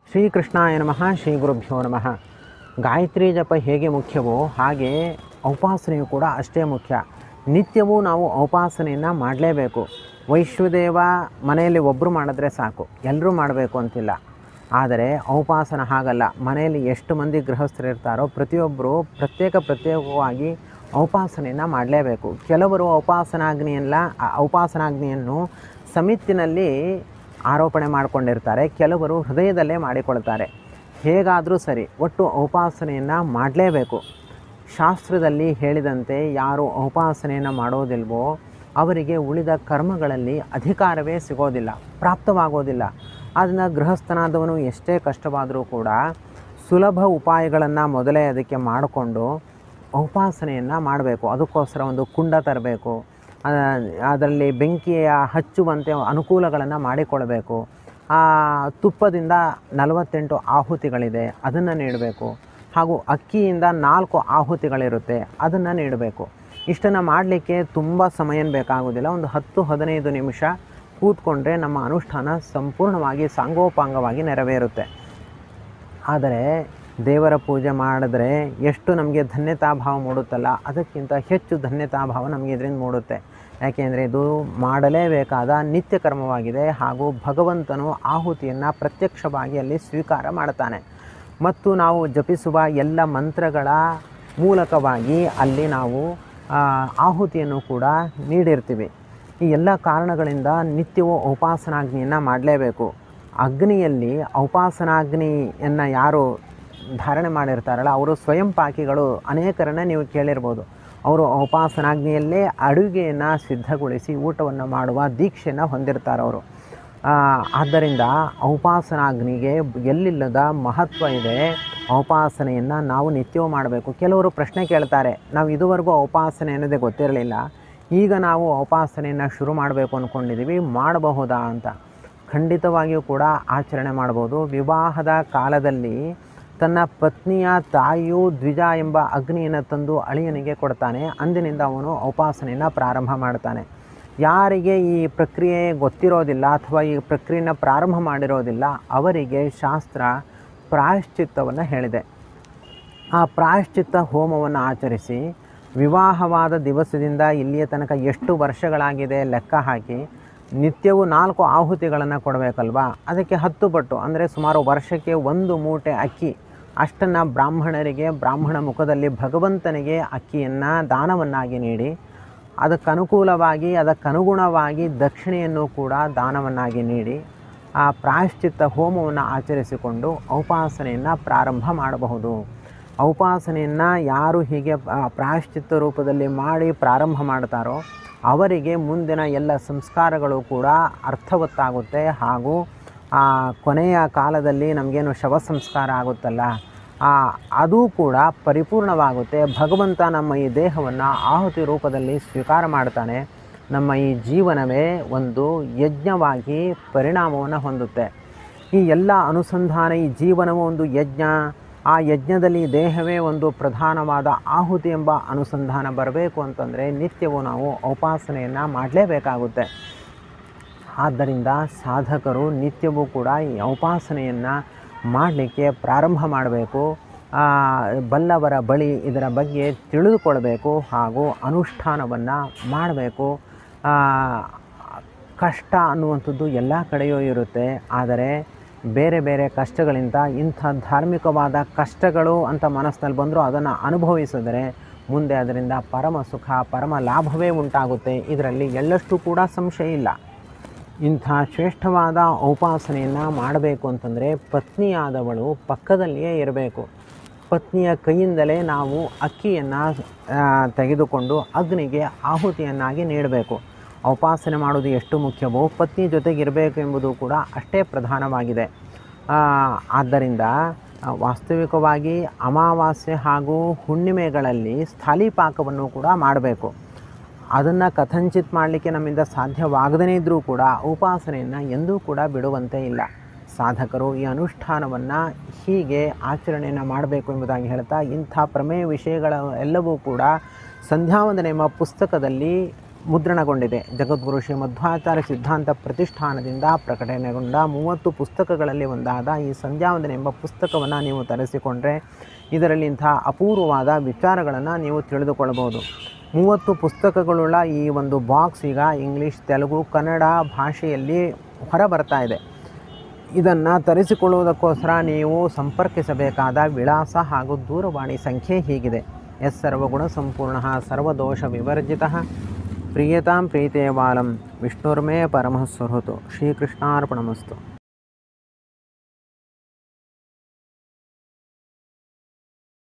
ಶ್ರೀಕೃಷ್ಣಾಯ ನಮಃ ಶ್ರೀ ಗುರುಭ್ಯೋ ನಮಃ ಗಾಯತ್ರಿ ಜಪ ಹೇಗೆ ಮುಖ್ಯವೋ ಹಾಗೆ ಔಪಾಸನೆಯು ಕೂಡ ಅಷ್ಟೇ ಮುಖ್ಯ ನಿತ್ಯವೂ ನಾವು ಔಪಾಸನೆಯನ್ನು ಮಾಡಲೇಬೇಕು ವೈಶ್ವದೇವ ಮನೆಯಲ್ಲಿ ಒಬ್ಬರು ಮಾಡಿದ್ರೆ ಸಾಕು ಎಲ್ಲರೂ ಮಾಡಬೇಕು ಅಂತಿಲ್ಲ ಆದರೆ ಔಪಾಸನ ಹಾಗಲ್ಲ ಮನೆಯಲ್ಲಿ ಎಷ್ಟು ಮಂದಿ ಗೃಹಸ್ಥರು ಇರ್ತಾರೋ ಪ್ರತಿಯೊಬ್ಬರು ಪ್ರತ್ಯೇಕ ಪ್ರತ್ಯೇಕವಾಗಿ ಔಪಾಸನೆಯನ್ನು ಮಾಡಲೇಬೇಕು ಕೆಲವರು ಔಪಾಸನಾಗ್ನಿಯಲ್ಲ ಆ ಔಪಾಸನಾಗ್ನಿಯನ್ನು ಸಮಿತಿನಲ್ಲಿ ಆರೋಪಣೆ ಮಾಡಿಕೊಂಡಿರ್ತಾರೆ ಕೆಲವರು ಹೃದಯದಲ್ಲೇ ಮಾಡಿಕೊಳ್ತಾರೆ ಹೇಗಾದರೂ ಸರಿ ಒಟ್ಟು ಔಪಾಸನೆಯನ್ನು ಮಾಡಲೇಬೇಕು ಶಾಸ್ತ್ರದಲ್ಲಿ ಹೇಳಿದಂತೆ ಯಾರು ಔಪಾಸನೆಯನ್ನು ಮಾಡೋದಿಲ್ವೋ ಅವರಿಗೆ ಉಳಿದ ಕರ್ಮಗಳಲ್ಲಿ ಅಧಿಕಾರವೇ ಸಿಗೋದಿಲ್ಲ ಪ್ರಾಪ್ತವಾಗೋದಿಲ್ಲ ಅದನ್ನು ಗೃಹಸ್ಥನಾದವನು ಎಷ್ಟೇ ಕಷ್ಟವಾದರೂ ಕೂಡ ಸುಲಭ ಉಪಾಯಗಳನ್ನು ಮೊದಲೇ ಅದಕ್ಕೆ ಮಾಡಿಕೊಂಡು ಉಪಾಸನೆಯನ್ನು ಮಾಡಬೇಕು ಅದಕ್ಕೋಸ್ಕರ ಒಂದು ಕುಂಡ ತರಬೇಕು ಅದರಲ್ಲಿ ಬೆಂಕಿಯ ಹಚ್ಚುವಂತೆ ಅನುಕೂಲಗಳನ್ನು ಮಾಡಿಕೊಳ್ಬೇಕು ಆ ತುಪ್ಪದಿಂದ ನಲವತ್ತೆಂಟು ಆಹುತಿಗಳಿದೆ ಅದನ್ನು ನೀಡಬೇಕು ಹಾಗೂ ಅಕ್ಕಿಯಿಂದ ನಾಲ್ಕು ಆಹುತಿಗಳಿರುತ್ತೆ ಅದನ್ನು ನೀಡಬೇಕು ಇಷ್ಟನ್ನು ಮಾಡಲಿಕ್ಕೆ ತುಂಬ ಸಮಯ ಬೇಕಾಗೋದಿಲ್ಲ ಒಂದು ಹತ್ತು ಹದಿನೈದು ನಿಮಿಷ ಕೂತ್ಕೊಂಡ್ರೆ ನಮ್ಮ ಅನುಷ್ಠಾನ ಸಂಪೂರ್ಣವಾಗಿ ಸಾಂಗೋಪಾಂಗವಾಗಿ ನೆರವೇರುತ್ತೆ ಆದರೆ ದೇವರ ಪೂಜೆ ಮಾಡಿದ್ರೆ ಎಷ್ಟು ನಮಗೆ ಧನ್ಯತಾಭಾವ ಮೂಡುತ್ತಲ್ಲ ಅದಕ್ಕಿಂತ ಹೆಚ್ಚು ಧನ್ಯತಾಭಾವ ನಮಗೆ ಇದರಿಂದ ಮೂಡುತ್ತೆ ಯಾಕೆಂದರೆ ಇದು ಮಾಡಲೇಬೇಕಾದ ನಿತ್ಯ ಕರ್ಮವಾಗಿದೆ ಹಾಗೂ ಭಗವಂತನು ಆಹುತಿಯನ್ನು ಪ್ರತ್ಯಕ್ಷವಾಗಿ ಅಲ್ಲಿ ಸ್ವೀಕಾರ ಮಾಡ್ತಾನೆ ಮತ್ತು ನಾವು ಜಪಿಸುವ ಎಲ್ಲ ಮಂತ್ರಗಳ ಮೂಲಕವಾಗಿ ಅಲ್ಲಿ ನಾವು ಆ, ಆಹುತಿಯನ್ನು ಕೂಡ ನೀಡಿರ್ತೀವಿ ಈ ಎಲ್ಲ ಕಾರಣಗಳಿಂದ ನಿತ್ಯವೂ ಉಪಾಸನಾಗ್ನಿಯನ್ನು ಮಾಡಲೇಬೇಕು ಅಗ್ನಿಯಲ್ಲಿ ಉಪಾಸನಾಗ್ನಿಯನ್ನು ಯಾರು ಧಾರಣೆ ಮಾಡಿರ್ತಾರಲ್ಲ ಅವರು ಸ್ವಯಂ ಪಾಕಿಗಳು ಅನೇಕರನ್ನ ನೀವು ಕೇಳಿರ್ಬೋದು ಅವರು ಉಪಾಸನಾಗ್ನಿಯಲ್ಲೇ ಅಡುಗೆಯನ್ನು ಸಿದ್ಧಗೊಳಿಸಿ ಊಟವನ್ನು ಮಾಡುವ ದೀಕ್ಷೆಯನ್ನು ಹೊಂದಿರ್ತಾರೆ ಅವರು ಆ, ಆದ್ದರಿಂದ ಔಪಾಸನಾಗ್ನಿಗೆ ಎಲ್ಲಿಲ್ಲದ ಮಹತ್ವ ಇದೆ ಔಪಾಸನೆಯನ್ನು ನಾವು ನಿತ್ಯವೂ ಮಾಡಬೇಕು ಕೆಲವರು ಪ್ರಶ್ನೆ ಕೇಳ್ತಾರೆ ನಾವು ಇದುವರೆಗೂ ಔಪಾಸನೆ ಅನ್ನೋದೇ ಗೊತ್ತಿರಲಿಲ್ಲ ಈಗ ನಾವು ಉಪಾಸನೆಯನ್ನು ಶುರು ಮಾಡಬೇಕು ಅಂದ್ಕೊಂಡಿದ್ದೀವಿ ಮಾಡಬಹುದಾ ಅಂತ ಖಂಡಿತವಾಗಿಯೂ ಕೂಡ ಆಚರಣೆ ಮಾಡ್ಬೋದು ವಿವಾಹದ ಕಾಲದಲ್ಲಿ ತನ್ನ ಪತ್ನಿಯ ತಾಯಿಯು ದ್ವಿಜ ಎಂಬ ಅಗ್ನಿಯನ್ನು ತಂದು ಅಳಿಯನಿಗೆ ಕೊಡ್ತಾನೆ ಅಂದಿನಿಂದ ಅವನು ಉಪಾಸನೆಯನ್ನು ಪ್ರಾರಂಭ ಮಾಡ್ತಾನೆ ಯಾರಿಗೆ ಈ ಪ್ರಕ್ರಿಯೆ ಗೊತ್ತಿರೋದಿಲ್ಲ ಅಥವಾ ಈ ಪ್ರಕ್ರಿಯೆಯನ್ನು ಪ್ರಾರಂಭ ಮಾಡಿರೋದಿಲ್ಲ ಅವರಿಗೆ ಶಾಸ್ತ್ರ ಪ್ರಾಯಶ್ಚಿತ್ತವನ್ನು ಹೇಳಿದೆ ಆ ಪ್ರಾಯಶ್ಚಿತ್ತ ಹೋಮವನ್ನು ಆಚರಿಸಿ ವಿವಾಹವಾದ ದಿವಸದಿಂದ ಇಲ್ಲಿಯ ತನಕ ಎಷ್ಟು ವರ್ಷಗಳಾಗಿದೆ ಲೆಕ್ಕ ಹಾಕಿ ನಿತ್ಯವೂ ನಾಲ್ಕು ಆಹುತಿಗಳನ್ನು ಕೊಡಬೇಕಲ್ವಾ ಅದಕ್ಕೆ ಹತ್ತು ಪಟ್ಟು ಅಂದರೆ ಸುಮಾರು ವರ್ಷಕ್ಕೆ ಒಂದು ಮೂಟೆ ಅಕ್ಕಿ ಅಷ್ಟನ್ನು ಬ್ರಾಹ್ಮಣರಿಗೆ ಬ್ರಾಹ್ಮಣ ಮುಖದಲ್ಲಿ ಭಗವಂತನಿಗೆ ಅಕ್ಕಿಯನ್ನು ದಾನವನ್ನಾಗಿ ನೀಡಿ ಅದಕ್ಕನುಕೂಲವಾಗಿ ಅದಕ್ಕನುಗುಣವಾಗಿ ದಕ್ಷಿಣೆಯನ್ನು ಕೂಡ ದಾನವನ್ನಾಗಿ ನೀಡಿ ಆ ಪ್ರಾಯಶ್ಚಿತ್ತ ಹೋಮವನ್ನು ಆಚರಿಸಿಕೊಂಡು ಔಪಾಸನೆಯನ್ನು ಪ್ರಾರಂಭ ಮಾಡಬಹುದು ಔಪಾಸನೆಯನ್ನು ಯಾರು ಹೀಗೆ ಆ, ಪ್ರಾಯಶ್ಚಿತ್ತ ರೂಪದಲ್ಲಿ ಮಾಡಿ ಪ್ರಾರಂಭ ಮಾಡ್ತಾರೋ ಅವರಿಗೆ ಮುಂದಿನ ಎಲ್ಲ ಸಂಸ್ಕಾರಗಳು ಕೂಡ ಅರ್ಥವತ್ತಾಗುತ್ತೆ ಹಾಗೂ ಆ ಕೊನೆಯ ಕಾಲದಲ್ಲಿ ನಮಗೇನು ಶವ ಸಂಸ್ಕಾರ ಆಗುತ್ತಲ್ಲ ಆ, ಅದು ಕೂಡ ಪರಿಪೂರ್ಣವಾಗುತ್ತೆ ಭಗವಂತ ನಮ್ಮ ಈ ದೇಹವನ್ನು ಆಹುತಿ ರೂಪದಲ್ಲಿ ಸ್ವೀಕಾರ ಮಾಡ್ತಾನೆ ನಮ್ಮ ಈ ಜೀವನವೇ ಒಂದು ಯಜ್ಞವಾಗಿ ಪರಿಣಾಮವನ್ನು ಹೊಂದುತ್ತೆ ಈ ಎಲ್ಲ ಅನುಸಂಧಾನ ಈ ಜೀವನವೂ ಒಂದು ಯಜ್ಞ ಆ ಯಜ್ಞದಲ್ಲಿ ದೇಹವೇ ಒಂದು ಪ್ರಧಾನವಾದ ಆಹುತಿ ಎಂಬ ಅನುಸಂಧಾನ ಬರಬೇಕು ಅಂತಂದರೆ ನಿತ್ಯವೂ ನಾವು ಉಪಾಸನೆಯನ್ನು ಮಾಡಲೇಬೇಕಾಗುತ್ತೆ ಆದ್ದರಿಂದ ಸಾಧಕರು ನಿತ್ಯವೂ ಕೂಡ ಈ ಉಪಾಸನೆಯನ್ನು ಮಾಡಲಿಕ್ಕೆ ಪ್ರಾರಂಭ ಮಾಡಬೇಕು ಆ, ಬಲ್ಲವರ ಬಳಿ ಇದರ ಬಗ್ಗೆ ತಿಳಿದುಕೊಳ್ಬೇಕು ಹಾಗೂ ಅನುಷ್ಠಾನವನ್ನು ಮಾಡಬೇಕು ಆ, ಕಷ್ಟ ಅನ್ನುವಂಥದ್ದು ಎಲ್ಲ ಕಡೆಯೂ ಇರುತ್ತೆ ಆದರೆ ಬೇರೆ ಬೇರೆ ಕಷ್ಟಗಳಿಂದ ಇಂಥ ಧಾರ್ಮಿಕವಾದ ಕಷ್ಟಗಳು ಅಂತ ಮನಸ್ಸಿನಲ್ಲಿ ಬಂದರೂ ಅದನ್ನು ಅನುಭವಿಸಿದರೆ ಮುಂದೆ ಅದರಿಂದ ಪರಮ ಸುಖ ಪರಮ ಲಾಭವೇ ಉಂಟಾಗುತ್ತೆ ಇದರಲ್ಲಿ ಎಳ್ಳಷ್ಟು ಕೂಡ ಸಂಶಯ ಇಲ್ಲ ಇಂಥ ಶ್ರೇಷ್ಠವಾದ ಉಪಾಸನೆಯನ್ನು ಮಾಡಬೇಕು ಅಂತಂದರೆ ಪತ್ನಿಯಾದವಳು ಪಕ್ಕದಲ್ಲಿಯೇ ಇರಬೇಕು ಪತ್ನಿಯ ಕೈಯಿಂದಲೇ ನಾವು ಅಕ್ಕಿಯನ್ನು ತೆಗೆದುಕೊಂಡು ಅಗ್ನಿಗೆ ಆಹುತಿಯನ್ನಾಗಿ ನೀಡಬೇಕು ಉಪಾಸನೆ ಮಾಡೋದು ಎಷ್ಟು ಮುಖ್ಯವೋ ಪತ್ನಿ ಜೊತೆಗೆ ಇರಬೇಕು ಎಂಬುದು ಕೂಡ ಅಷ್ಟೇ ಪ್ರಧಾನವಾಗಿದೆ ಆ, ಆದ್ದರಿಂದ ಆ, ವಾಸ್ತವಿಕವಾಗಿ ಅಮಾವಾಸ್ಯೆ ಹಾಗೂ ಹುಣ್ಣಿಮೆಗಳಲ್ಲಿ ಸ್ಥಾಲಿಪಾಕವನ್ನು ಕೂಡ ಮಾಡಬೇಕು ಅದನ್ನು ಕಥಂಚಿತ್ ಮಾಡಲಿಕ್ಕೆ ನಮ್ಮಿಂದ ಸಾಧ್ಯವಾಗದೇ ಇದ್ದರೂ ಕೂಡ ಉಪಾಸನೆಯನ್ನು ಎಂದೂ ಕೂಡ ಬಿಡುವಂತೆ ಇಲ್ಲ ಸಾಧಕರು ಈ ಅನುಷ್ಠಾನವನ್ನು ಹೀಗೆ ಆಚರಣೆಯನ್ನು ಮಾಡಬೇಕು ಎಂಬುದಾಗಿ ಹೇಳ್ತಾ ಇಂಥ ಪ್ರಮೇಯ ವಿಷಯಗಳ ಎಲ್ಲವೂ ಕೂಡ ಸಂಧ್ಯಾವಂದನೆ ಎಂಬ ಪುಸ್ತಕದಲ್ಲಿ ಮುದ್ರಣಗೊಂಡಿದೆ ಜಗದ್ಗುರು ಶ್ರೀ ಮಧ್ವಾಚಾರ್ಯ ಸಿದ್ಧಾಂತ ಪ್ರತಿಷ್ಠಾನದಿಂದ ಪ್ರಕಟಣೆಗೊಂಡ ಮೂವತ್ತು ಪುಸ್ತಕಗಳಲ್ಲಿ ಒಂದಾದ ಈ ಸಂಧ್ಯಾವಂದನೆ ಎಂಬ ಪುಸ್ತಕವನ್ನು ನೀವು ತರಿಸಿಕೊಂಡ್ರೆ ಇದರಲ್ಲಿ ಇಂತಹ ಅಪೂರ್ವವಾದ ವಿಚಾರಗಳನ್ನು ನೀವು ತಿಳಿದುಕೊಳ್ಳಬಹುದು ಮೂವತ್ತು ಪುಸ್ತಕಗಳುಳ್ಳ ಈ ಒಂದು ಬಾಕ್ಸ್ ಈಗ ಇಂಗ್ಲೀಷ್ ತೆಲುಗು ಕನ್ನಡ ಭಾಷೆಯಲ್ಲಿ ಹೊರ ಬರ್ತಾ ಇದೆ ಇದನ್ನು ತರಿಸಿಕೊಳ್ಳುವುದಕ್ಕೋಸ್ಕರ ನೀವು ಸಂಪರ್ಕಿಸಬೇಕಾದ ವಿಳಾಸ ಹಾಗೂ ದೂರವಾಣಿ ಸಂಖ್ಯೆ ಹೀಗಿದೆ ಎಸ್ ಸರ್ವಗುಣ ಸಂಪೂರ್ಣ ಸರ್ವದೋಷ ವಿವರ್ಜಿತ ಪ್ರಿಯತಾಂ ಪ್ರೀತೆ ಬಾಲಂ ವಿಷ್ಣುರ್ಮೇ ಪರಮಃ ಸುಹೃತು ಶ್ರೀಕೃಷ್ಣಾರ್ಪಣಮಸ್ತು